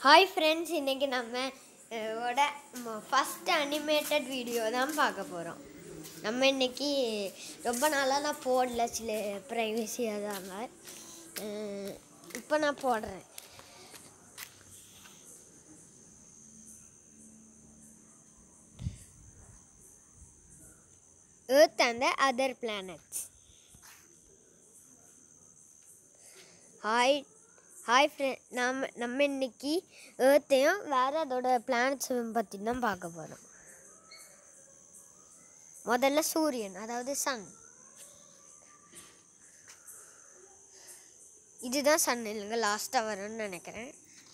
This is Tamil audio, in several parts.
ஹாய் ஃப்ரெண்ட்ஸ் இன்றைக்கி நம்ம அஹ், ஓட ஃபஸ்ட் அனிமேட்டட் வீடியோ தான் பார்க்க போகிறோம் நம்ம இன்னைக்கு ரொம்ப நாளாக நான் போடல சில ப்ரைவசி அதாங்க இப்போ நான் போடுறேன் Earth and the other planets. Hi hi friend நம்ம நம்ம இன்னைக்கு ஏர்த்தையும் வேறு அதோட பிளானட்ஸையும் பற்றி தான் பார்க்க போகிறோம் முதல்ல சூரியன் அதாவது சன் இதுதான் சன் இல்லைங்க லாஸ்ட்டாக வரும்னு நினைக்கிறேன்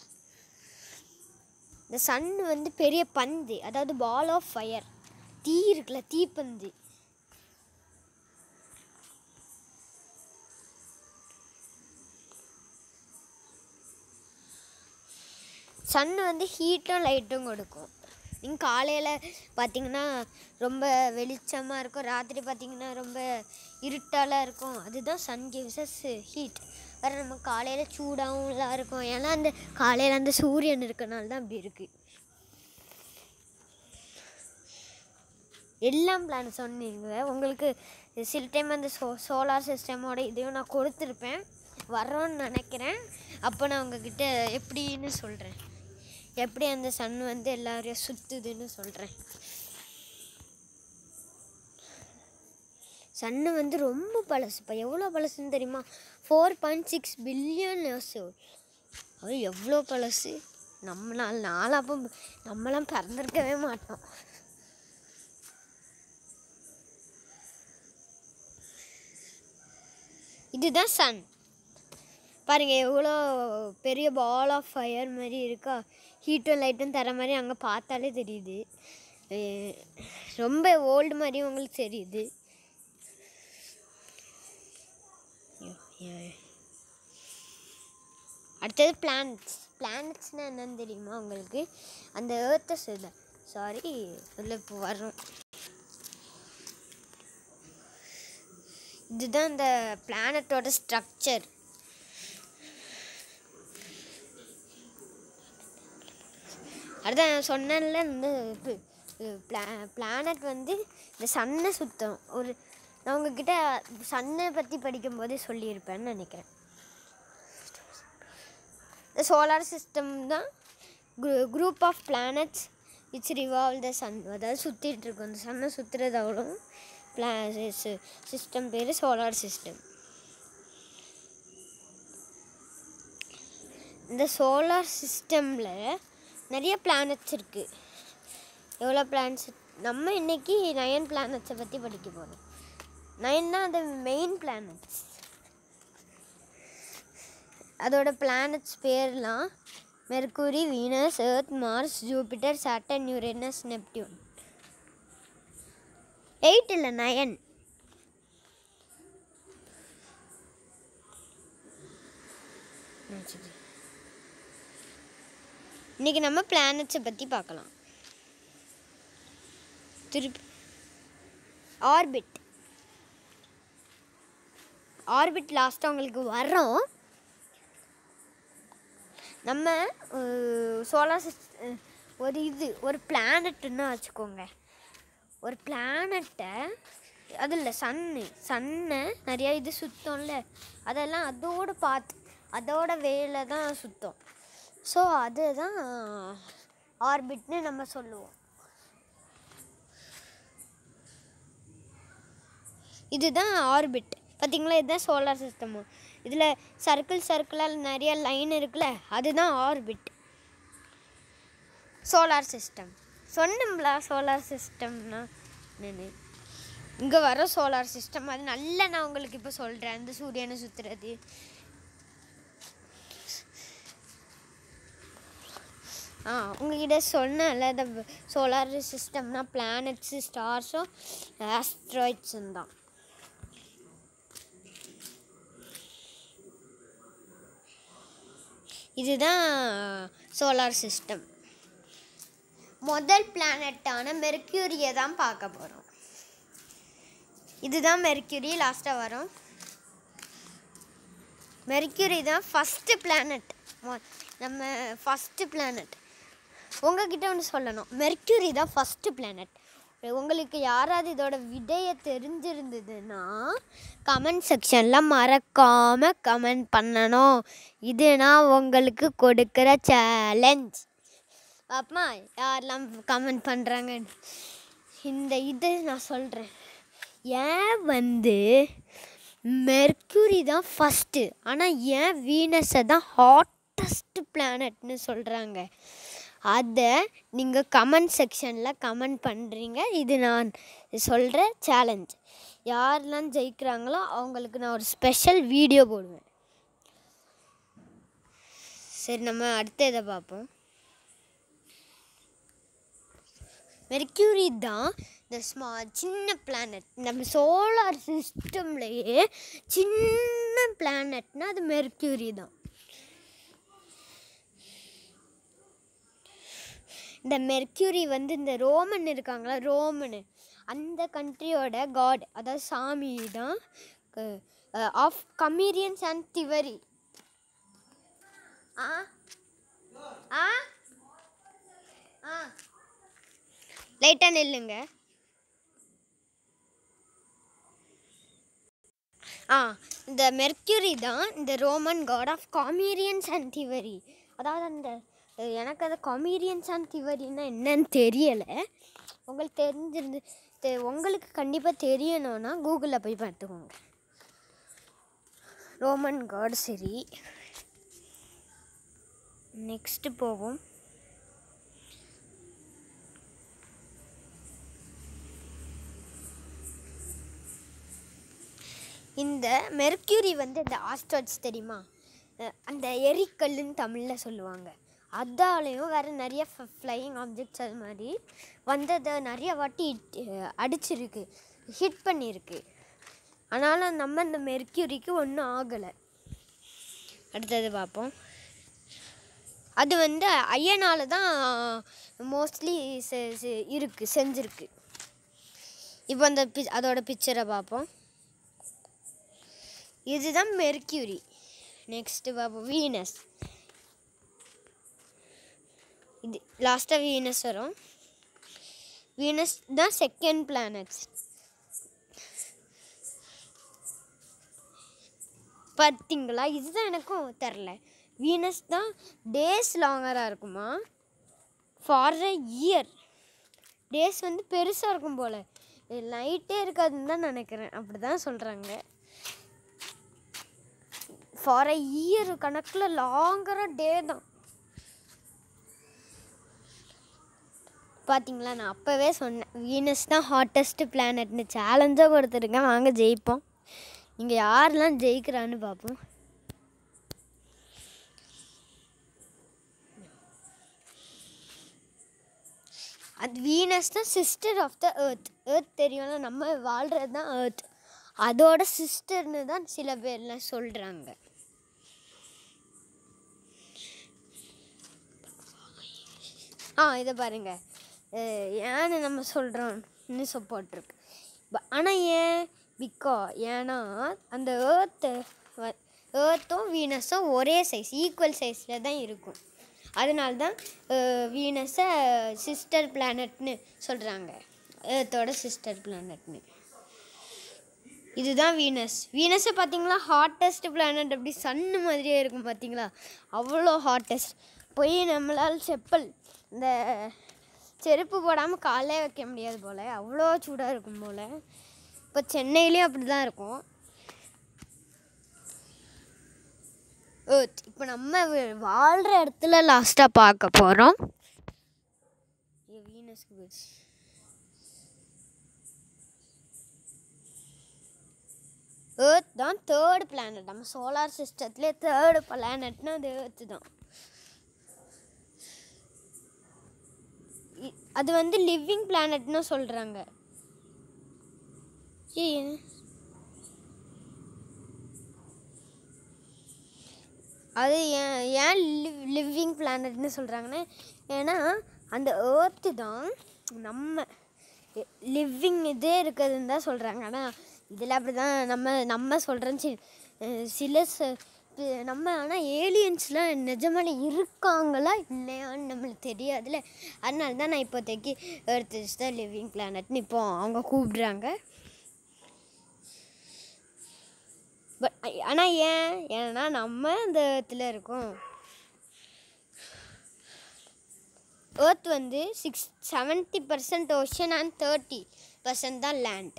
இந்த சன் வந்து பெரிய பந்து அதாவது பால் ஆஃப் ஃபயர் தீ இருக்குல்ல தீப்பந்து சன் வந்து ஹீட்டும் லைட்டும் கொடுக்கும் நீங்கள் காலையில் பார்த்தீங்கன்னா ரொம்ப வெளிச்சமாக இருக்கும் ராத்திரி பார்த்தீங்கன்னா ரொம்ப இருட்டாலாம் இருக்கும் அதுதான் சன் கிவ்ஸஸ் ஹீட் வேறு நம்ம காலையில் சூடாகவும்லாம் இருக்கும் ஏன்னா அந்த காலையில் அந்த சூரியன் இருக்கனால தான் அப்படி இருக்குது எல்லாம் பிளான் சொன்னீங்க உங்களுக்கு சில டைம் அந்த சோ சோலார் சிஸ்டமோட இதையும் நான் கொடுத்துருப்பேன் வரோன்னு நினைக்கிறேன் அப்போ நான் உங்ககிட்ட எப்படின்னு சொல்கிறேன் எப்படி அந்த சன் வந்து எல்லாரையும் சுற்றுதுன்னு சொல்கிறேன் சன்னு வந்து ரொம்ப பழசுப்பா எவ்வளோ பழசுன்னு தெரியுமா four point six billion years அது எவ்வளோ பழசு நம்மளால் நாலாம் அப்போ நம்மளாம் பிறந்திருக்கவே மாட்டோம் இதுதான் சன் பாருங்க எவ்வளோ பெரிய பால் ஆஃப் ஃபயர் மாதிரி இருக்கா ஹீட்டும் லைட்டும் தர மாதிரி அங்கே பார்த்தாலே தெரியுது அஹ் ரொம்ப ஓல்டு மாதிரியும் உங்களுக்கு தெரியுது ஐயோ, ஏன். அடுத்தது பிளானட்ஸ் பிளானட்ஸ்னால் என்னன்னு தெரியுமா உங்களுக்கு அந்த ஏர்த்தை சொல்ல சாரி சொல்ல இப்போ வரும் இதுதான் இந்த பிளானட்டோட ஸ்ட்ரக்சர் அதான் நான் சொன்னேன்ல இந்த பிளானட் வந்து இந்த சன்னை சுத்தம் ஒரு நான் உங்ககிட்ட சன்னை பற்றி படிக்கும்போதே சொல்லியிருப்பேன்னு நினைக்கிறேன் இந்த சோலார் சிஸ்டம் தான் group of planets its revolve the sun அதாவது சுற்றிட்டு இருக்கும் அந்த சன்னை சுற்றுறது அவ்வளோ பிளா சிஸ்டம் பேர் சோலார் சிஸ்டம் இந்த சோலார் சிஸ்டமில் நிறைய பிளானட்ஸ் இருக்குது எவ்வளோ பிளானட்ஸ் நம்ம இன்னைக்கு நயன் பிளானட்ஸை பற்றி படிக்க போகிறோம் நயன்னா அது மெயின் பிளானட்ஸ் அதோட பிளானட்ஸ் பேர்லாம் Mercury Venus Earth Mars Jupiter Saturn Uranus Neptune eight இல்லை நயன் இன்னைக்கு நம்ம பிளானட்ஸை பற்றி பார்க்கலாம் திருப்பி ஆர்பிட் ஆர்பிட் லாஸ்ட்டாக உங்களுக்கு வரோம் நம்ம சோலார் சிஸ் ஒரு இது ஒரு பிளானட்டுன்னு வச்சுக்கோங்க ஒரு பிளானட்டை அது இல்லை சன்னு சன்னை நிறையா இது சுத்தம்ல அதெல்லாம் அதோட பார்த்து அதோட வேலை தான் சுத்தம் ஸோ அதுதான் ஆர்பிட்னு நம்ம சொல்லுவோம் இதுதான் ஆர்பிட் பார்த்தீங்களா இதுதான் சோலார் சிஸ்டமும் இதில் சர்க்கிள் சர்க்கிளால் நிறைய லைன் இருக்குல்ல அதுதான் ஆர்பிட் சோலார் சிஸ்டம் சொன்னோம்ல சோலார் சிஸ்டம்னா என்னன்னு இங்கே வர சோலார் சிஸ்டம் அது நல்லா நான் உங்களுக்கு இப்போ சொல்கிறேன் அந்த சூரியனை சுற்றுறது ஆ உங்ககிட்ட சொன்னேன்ல இந்த சோலார் சிஸ்டம்னா பிளானட்ஸு ஸ்டார்ஸும் ஆஸ்ட்ராய்ட்ஸும் தான் இதுதான் சோலார் சிஸ்டம் முதல் பிளானட்டான மெர்க்யூரியை தான் பார்க்க போகிறோம் இதுதான் மெர்க்யூரி லாஸ்ட்டாக வரும் மெர்க்யூரி தான் ஃபஸ்ட்டு பிளானட் நம்ம ஃபஸ்ட்டு பிளானட் உங்ககிட்ட ஒன்று சொல்லணும் மெர்க்யூரி தான் ஃபஸ்ட்டு பிளானட் உங்களுக்கு யாராவது இதோட விடையை தெரிஞ்சிருந்ததுன்னா கமெண்ட் செக்ஷனில் மறக்காமல் கமெண்ட் பண்ணணும் இது நான் உங்களுக்கு கொடுக்குற சேலஞ்ச் அப்பமா யாரெல்லாம் கமெண்ட் பண்ணுறாங்க இந்த இது நான் சொல்கிறேன் ஏன் வந்து மெர்க்குரி தான் ஃபஸ்ட்டு ஆனால் ஏன் வீனஸை தான் ஹாட்டஸ்ட் பிளானட்னு சொல்கிறாங்க அதை நீங்கள் கமெண்ட் செக்ஷனில் கமெண்ட் பண்ணுறீங்க இது நான் சொல்கிற சேலஞ்ச் யாரெல்லாம் ஜெயிக்கிறாங்களோ அவங்களுக்கு நான் ஒரு ஸ்பெஷல் வீடியோ போடுவேன் சரி நம்ம அடுத்த இதை பார்ப்போம் மெர்க்யூரி தான் இந்த ஸ்மா சின்ன பிளானட் நம்ம சோலார் சிஸ்டம்லேயே சின்ன பிளானட்னா அது மெர்க்யூரி தான் இந்த மெர்க்யூரி வந்து இந்த ரோமன் இருக்காங்களா ரோமனு அந்த கண்ட்ரியோட காட் அதாவது சாமி தான் ஆஃப் கமீரியன்ஸ் அண்ட் திவரி ஆ ஆ ஆ லைட்டாக நில்லுங்க ஆ இந்த மெர்க்யூரி தான் இந்த Roman god of commerce and thievery அதாவது அந்த அஹ், எனக்கு அது காமீரியன்ஸ் அண்ட் திவரின்னா என்னன்னு தெரியலை உங்களுக்கு தெரிஞ்சிருந்து தெ- உங்களுக்கு கண்டிப்பாக தெரியணும்னா கூகுளில் போய் பார்த்துக்கோங்க ரோமன் காட் சரி நெக்ஸ்ட்டு போவோம் இந்த மெர்க்யூரி வந்து இந்த ஆஸ்ட்ராய்ட்ஸ் தெரியுமா அஹ் அந்த எரிக்கல்லுன்னு தமிழில் சொல்லுவாங்க அதாலையும் வேறு நிறைய ஃப்ளையிங் ஆப்ஜெக்ட்ஸ் அது மாதிரி வந்ததை நிறைய வாட்டி அஹ் அடிச்சிருக்கு ஹிட் பண்ணியிருக்கு ஆனாலும் நம்ம இந்த மெர்க்யூரிக்கு ஒன்றும் ஆகலை அடுத்தது பார்ப்போம் அது வந்து ஐயனால தான் மோஸ்ட்லி இருக்கு செஞ்சிருக்கு இப்போ அந்த பி அதோட பிக்சரை பார்ப்போம் இதுதான் மெர்க்யூரி நெக்ஸ்ட்டு பார்ப்போம் வீனஸ் இது லாஸ்ட்டாக வீனஸ் வரும் வீனஸ் தான் செகண்ட் பிளானட்ஸ் பார்த்தீங்களா இதுதான் எனக்கும் தெரில வீனஸ் தான் டேஸ் லாங்கராக இருக்குமா ஃபார் அ இயர் டேஸ் வந்து பெருசாக இருக்கும் போல் லைட்டே இருக்காதுன்னு தான் நினைக்கிறேன் அப்படி தான் சொல்கிறாங்க ஃபார் அ இயர் கணக்கில் லாங்கராக டே தான் பார்த்தீங்களா நான் அப்போவே சொன்னேன் வீனஸ் தான் ஹாட்டஸ்ட் பிளானட்னு சேலஞ்சாக கொடுத்துருங்க வாங்க ஜெயிப்போம் நீங்கள் யாரெல்லாம் ஜெயிக்கிறான்னு பார்ப்போம் அது வீனஸ் தான் sister of the Earth Earth தெரியும்ல நம்ம வாழ்கிறது தான் எர்த் அதோட சிஸ்டர்னு தான் சில பேர்லாம் சொல்கிறாங்க ஆ இதை பாருங்க அஹ் ஏன்னு நம்ம சொல்கிறோம்னு சொ போட்டிருக்கு ஆனால் ஏன் பிக்கா ஏன்னா அந்த ஏர்த்து ஏர்த்தும் வீனஸும் ஒரே சைஸ் ஈக்குவல் சைஸில் தான் இருக்கும் அதனால தான் வீனஸை சிஸ்டர் பிளானட்னு சொல்கிறாங்க ஏர்த்தோட சிஸ்டர் பிளானட்னு இதுதான் வீனஸ் வீனஸை பார்த்தீங்களா ஹாட்டஸ்ட் பிளானட் அப்படி சன்னு மாதிரியே இருக்கும் பார்த்தீங்களா அவ்வளோ ஹாட்டஸ்ட் போய் நம்மளால் செப்பல் இந்த செருப்பு போடாமல் காலே வைக்க முடியாது போல் அவ்வளோ சூடாக இருக்கும் போல் இப்போ சென்னையிலையும் அப்படி தான் இருக்கும் ஏர்த் இப்போ நம்ம வி- வாழ்கிற இடத்துல லாஸ்ட்டாக பார்க்க போகிறோம் வீனஸ்க்கு போச்சு ஏர்த் தான் தேர்ட் பிளானட் நம்ம சோலார் சிஸ்டத்துலேயே தேர்டு பிளானட்னா அது ஏர்த்து தான் இ- அது வந்து லிவிங் பிளானட்னு சொல்கிறாங்க ஏன் அது ஏன் ஏன் லிவ் லிவிங் பிளானட்னு சொல்கிறாங்கன்னா ஏன்னா அந்த ஏர்த்து தான் நம்ம லிவிங் இதே இருக்குதுன்னு தான் சொல்கிறாங்க ஆனால் இதில் அப்படி தான் நம்ம நம்ம சொல்கிறோன்னு சி அஹ் சில ச இது நம்ம ஆனால் ஏலியன்ஸ்லாம் நிஜமாலே இருக்காங்களா இல்லையான்னு நம்மளுக்கு தெரியாதுல்ல அதனால தான் நான் இப்போதைக்கு எர்த் இஸ் த லிவிங் பிளானட்னு இப்போ அவங்க கூப்பிடுறாங்க பட் ஆனால் ஏன் ஏன்னா நம்ம இந்த எர்த்தில் இருக்கோம் எர்த் வந்து six seventy percent ocean and thirty percent தான் லேண்ட்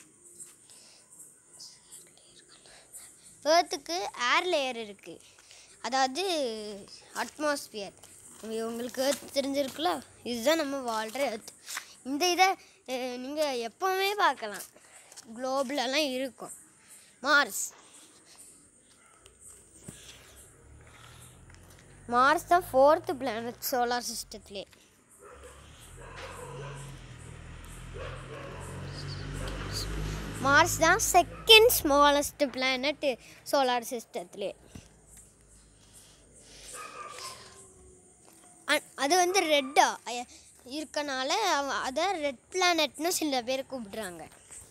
ஏர்த்துக்கு ஏர் லேயர் இருக்குது அதாவது அட்மாஸ்பியர் உங்களுக்கு ஏர்த் தெரிஞ்சிருக்குல்ல இதுதான் நம்ம வாழ்கிற ஏர்த் இந்த இதை நீங்கள் எப்போவுமே பார்க்கலாம் குளோப்லலாம் இருக்கும் மார்ஸ் மார்ஸ் தான் ஃபோர்த்து பிளானட் சோலார் சிஸ்டத்துலேயே மார்ஸ் தான் செகண்ட் ஸ்மாலஸ்ட் பிளானட் சோலார் சிஸ்டத்துலேயே அது வந்து ரெட்டா இருக்கனால அவ- அதை ரெட் பிளானட்னு சில பேர் கூப்பிடுறாங்க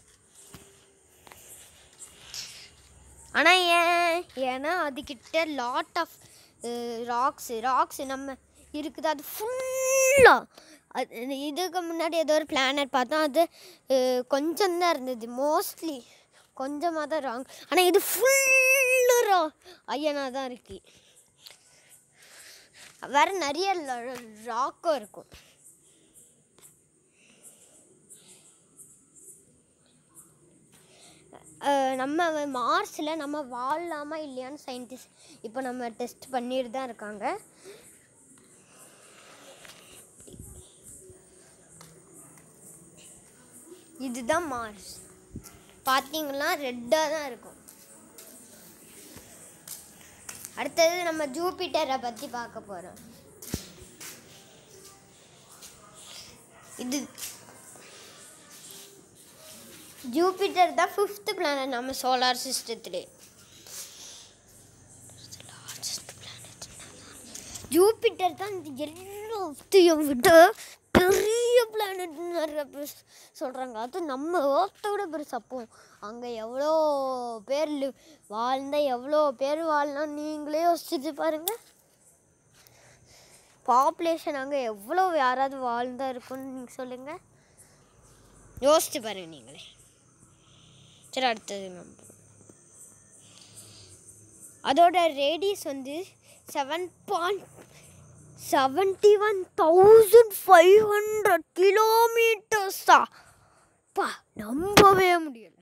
ஆனால் ஏன் ஏன்னா அதுக்கிட்ட லாட் ஆஃப் ராக்ஸு ராக்ஸ் நம்ம இருக்குது அது ஃபுல்லாக அது இதுக்கு முன்னாடி ஏதோ ஒரு பிளானட் பார்த்தோம் அது கொஞ்சம் தான் இருந்தது மோஸ்ட்லி கொஞ்சமாக தான் ராங் ஆனால் இது ஃபுல்லு ரா ஐயனாக தான் இருக்கு வேற நிறைய ராக்கும் இருக்கும் அஹ் நம்ம மார்ஸில் நம்ம வாழலாமா இல்லையான்னு சயின்டிஸ்ட் இப்போ நம்ம டெஸ்ட் பண்ணிட்டு தான் இருக்காங்க இதுதான் மார்ஸ் பார்த்தீங்கன்னா ரெட்டாக தான் இருக்கும் அடுத்தது நம்ம ஜூபிட்டரை பற்றி பார்க்க போகிறோம் இது ஜூபிட்டர் தான் ஃபிஃப்த் பிளானட் நம்ம சோலார் சிஸ்டத்திலே ஜூபிட்டர் தான் இந்த எல்லாத்தையும் விட பெரிய பிளானட் நிறைய பேர் சொல்கிறாங்க அது நம்ம ஓர்த்தோட பெருசு அப்போ அங்கே எவ்வளோ பேர் li- வாழ்ந்தா எவ்வளோ பேர் வாழலாம் நீங்களே யோசிச்சுட்டு பாருங்க பாப்புலேஷன் அங்கே எவ்வளோ யாராவது வாழ்ந்தா இருக்கும்னு நீங்கள் சொல்லுங்கள் யோசிச்சு பாருங்க நீங்களே சரி அடுத்தது நம்ம அதோட ரேடியஸ் வந்து seven point seventy one thousand five hundred கிலோமீட்டர்ஸா பா நம்பவே முடியல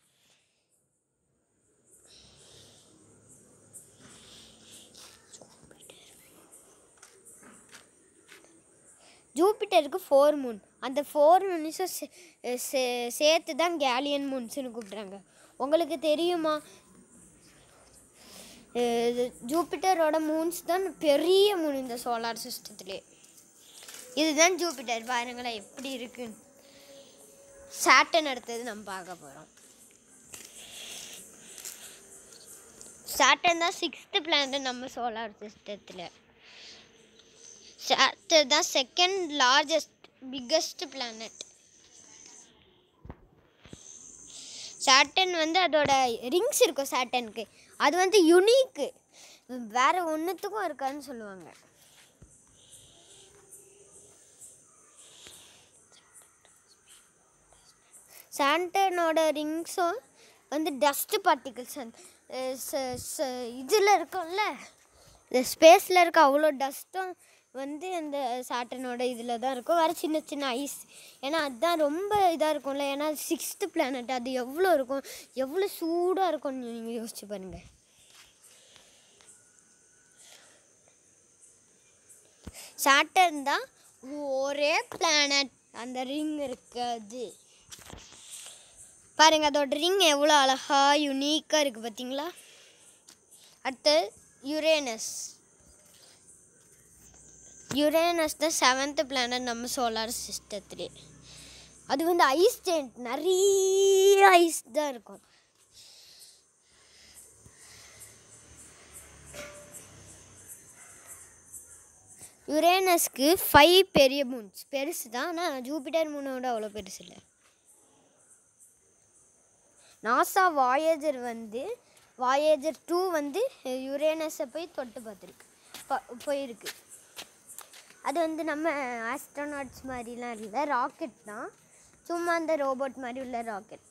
ஜூபிட்டருக்கு ஃபோர் மூன் அந்த ஃபோர் மூன்ஸும் சேர்த்து தான் கேலியன் மூன்ஸ்னு கூப்பிட்றாங்க உங்களுக்கு தெரியுமா அஹ் இது ஜூபிட்டரோட மூன்ஸ் தான் பெரிய மூன் இந்த சோலார் சிஸ்டத்திலே இதுதான் ஜூபிட்டர் பாருங்களேன் எப்படி இருக்குன்னு சாட்டன் அடுத்தது நம்ம பார்க்க போகிறோம் சாட்டன் தான் சிக்ஸ்த்து பிளானட் நம்ம சோலார் சிஸ்டத்தில் சாட்டர் தான் second largest biggest planet Saturn வந்து அதோட ரிங்ஸ் இருக்கும் சாட்டனுக்கு அது வந்து யுனிக்கு வேற ஒன்றுத்துக்கும் இருக்காதுன்னு சொல்லுவாங்க சாண்டனோட ரிங்ஸும் வந்து டஸ்ட் பார்ட்டிகிள்ஸ் இதில் இருக்கும்ல இந்த ஸ்பேஸில் இருக்க அவ்வளோ டஸ்ட்டும் வந்து அந்த சாட்டனோட இதில் தான் இருக்கும் வேறு சின்ன சின்ன ஐஸ் ஏன்னா அதுதான் ரொம்ப இதாக இருக்கும்ல ஏன்னா சிக்ஸ்த்து பிளானட் அது எவ்வளோ இருக்கும் எவ்வளோ சூடாக இருக்கும்னு நீங்கள் யோசிச்சு பாருங்கள் சாட்டன் தான் ஒரே பிளானட் அந்த ரிங் இருக்காது பாருங்க அதோட ரிங் எவ்வளோ அழகா யுனிக்காக இருக்குது பார்த்தீங்களா அடுத்து யுரேனஸ் யுரேனஸ் தான் செவன்த் பிளானட் நம்ம சோலார் சிஸ்டத்துலே அது வந்து ஐஸ் ஜெயிண்ட் நிறைய ஐஸ் தான் இருக்கும் யுரேனஸ்க்கு ஃபைவ் பெரிய மூன்ஸ் பெருசு தான் ஆனால் ஜூபிட்டர் மூனோட அவ்வளோ பெருசு இல்லை நாசா வாயேஜர் வந்து வாயேஜர் டூ வந்து யுரேனஸை போய் தொட்டு பார்த்துருக்கு ப- போயிருக்கு அது வந்து நம்ம ஆஸ்ட்ரோநாட்ஸ் மாதிரிலாம் இல்லை ராக்கெட் தான் சும்மா அந்த ரோபோட் மாதிரி உள்ள ராக்கெட்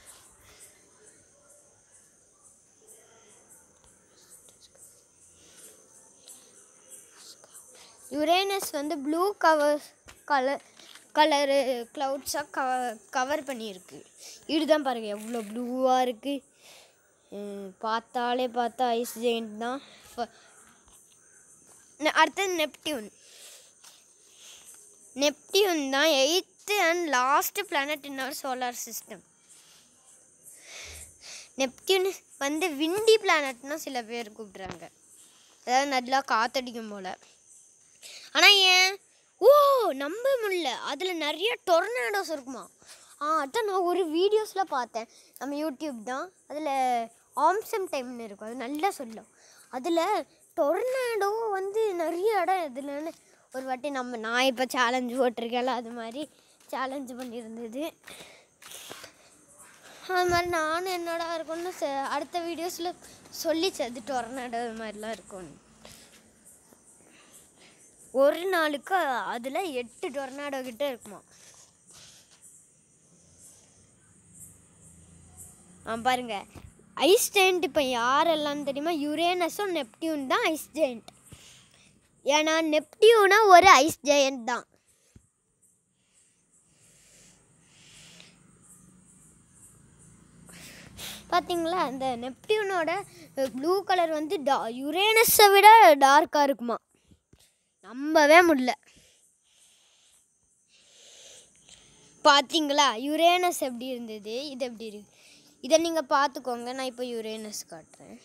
யுரேனஸ் வந்து ப்ளூ கவர் கலர் கலரு க்ளவுட்ஸாக கவ கவர் பண்ணியிருக்கு இதுதான் பாருங்க எவ்வளோ ப்ளூவாக இருக்குது பார்த்தாலே பார்த்தா ஐஸ் ஜெயிண்ட் தான் ஃப- நெ- அடுத்தது நெப்டியூன் நெப்டியூன் தான் eighth and last planet in our solar system Neptune வந்து விண்டி பிளானட்னு சில பேர் கூப்பிட்றாங்க அதாவது நல்லா காத்தடிக்கும் போல் ஆனால் ஏன் ஓ நம்ப முடியல அதில் நிறைய டொர்னாடோஸ் இருக்குமா ஆ அதான் நான் ஒரு வீடியோஸில் பார்த்தேன் நம்ம யூடியூப் தான் அதில் ஆம்சம் டைம்னு இருக்கும் அது நல்லா சொல்லும் அதில் டொர்னாடோ வந்து நிறைய இடம் இதுலன்னு ஒரு வாட்டி நம்ம நான் இப்போ சேலஞ்சு போட்டிருக்கேன்ல அது மாதிரி சேலஞ்சு பண்ணியிருந்தது அது மாதிரி நானும் என்னடா இருக்கும்னு ச- அடுத்த வீடியோஸில் சொல்லிச்சு அது டொர்னாடோ இது மாதிரிலாம் இருக்கும்னு ஒரு நாளுக்கு அதில் எட்டு டொர்னாடோ கிட்ட இருக்குமா ஆ பாருங்க ஐஸ் ஜெயண்ட் இப்போ யாரெல்லாம் தெரியுமா யுரேனஸும் நெப்டியூன் தான் ஐஸ் ஜெயண்ட் ஏன்னா நெப்டியூனா ஒரு ஐஸ் ஜெயண்ட் தான் பார்த்தீங்களா அந்த நெப்டியூனோட ப்ளூ கலர் வந்து டா யுரேனஸை விட டார்க்காக இருக்குமா நம்பவே முடியல பார்த்தீங்களா யுரேனஸ் எப்படி இருந்தது இது எப்படி இருக்கு இதை நீங்கள் பார்த்துக்கோங்க நான் இப்போ யுரேனஸ் காட்டுறேன்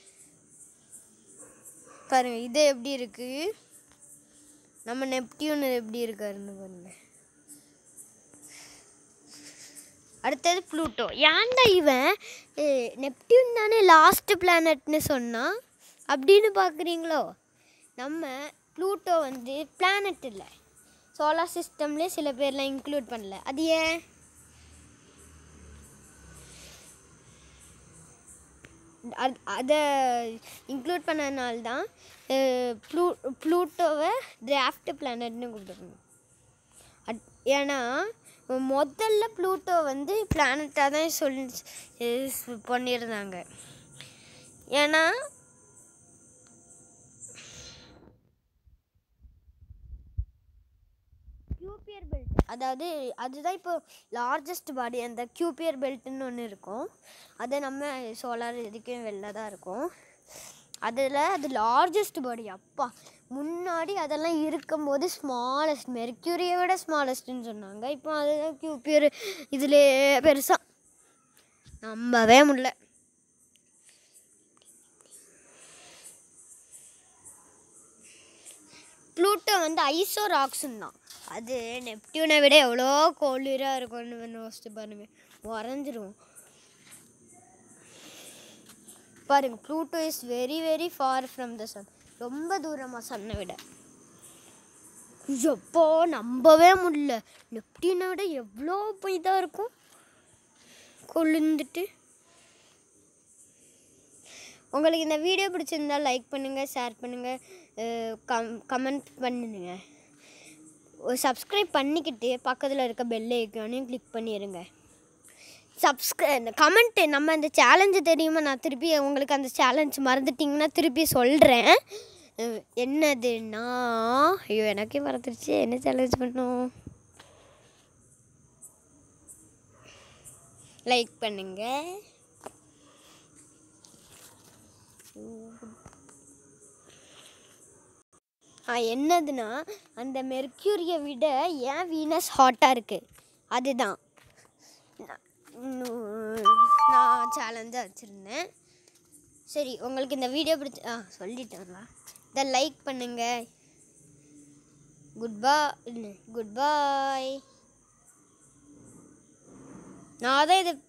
பாருங்க இது எப்படி இருக்கு நம்ம நெப்டியூன் எப்படி இருக்காருன்னு பாருங்க அடுத்தது ப்ளூட்டோ ஏன்டா இவன் அஹ், நெப்டியூன் தானே லாஸ்ட் பிளானட்னு சொன்னான் அப்படின்னு பார்க்குறீங்களோ நம்ம ப்ளூட்டோ வந்து பிளானட் இல்லை சோலார் சிஸ்டம்லேயே சில பேர்லாம் இன்க்ளூட் பண்ணல அது ஏன் அது அதை இன்க்ளூட் பண்ணனால தான் ப்ளூ ப்ளூட்டோவை டிராஃப்ட் பிளானட்னு கூப்பிடுறாங்க அட் ஏன்னா முதல்ல ப்ளூட்டோ வந்து பிளானட்டாக தான் சொல்லி அஹ் பண்ணியிருந்தாங்க ஏன்னா கியூபியர் பெல்ட் அதாவது அதுதான் இப்போ லார்ஜஸ்ட் பாடி அந்த கியூபியர் பெல்ட்னு ஒன்று இருக்கும் அதை நம்ம சோலார் இதுக்கும் வெளில தான் இருக்கும் அதில் அது லார்ஜஸ்ட் பாடி அப்பா முன்னாடி அதெல்லாம் இருக்கும்போது ஸ்மாலஸ்ட் மெர்க்யூரியை விட ஸ்மாலஸ்ட்னு சொன்னாங்க இப்போ அதுதான் கியூபியர் இதில் பெருசாக நம்பவே முடியல ப்ளூட்டோ வந்து ஐசோ ராக்ஸும் தான் அது நெப்டியூனை விட எவ்வளோ கோளிராக இருக்கும்னு வந்து யோசிச்சு பாருங்க உறைஞ்சிரும் பாருங்க Pluto is very very far from the sun ரொம்ப தூரமாக சன்னை விட எப்போ நம்பவே முடியல நெப்டியூனை விட எவ்வளோ இதாக இருக்கும் கொழுந்துட்டு உங்களுக்கு இந்த வீடியோ பிடிச்சிருந்தா லைக் பண்ணுங்கள் ஷேர் பண்ணுங்கள் கம் கமெண்ட் பண்ணுங்க சப்ஸ்கிரைப் பண்ணிக்கிட்டு பக்கத்தில் இருக்க பெல் ஐக்கானையும் கிளிக் பண்ணிடுங்க சப்ஸ்கிரை கமெண்ட்டு நம்ம அந்த சேலஞ்சு தெரியுமா நான் திருப்பி உங்களுக்கு அந்த சேலஞ்ச் மறந்துட்டிங்கன்னா திருப்பி சொல்கிறேன் என்னதுன்னா ஐயோ எனக்கே மறந்துடுச்சு என்ன சேலஞ்ச் பண்ணும் லைக் பண்ணுங்கள் ஆ என்னதுன்னா அந்த மெர்க்யூரியை விட ஏன் வீனஸ் ஹாட்டாக இருக்குது அதுதான் நான் இன்னும் நான் சேலஞ்சாக வச்சுருந்தேன் சரி உங்களுக்கு இந்த வீடியோ பிடிச்சி ஆ சொல்லிட்டேங்களா இதை லைக் பண்ணுங்கள் குட் பா குட் பாய் நான் தான் இது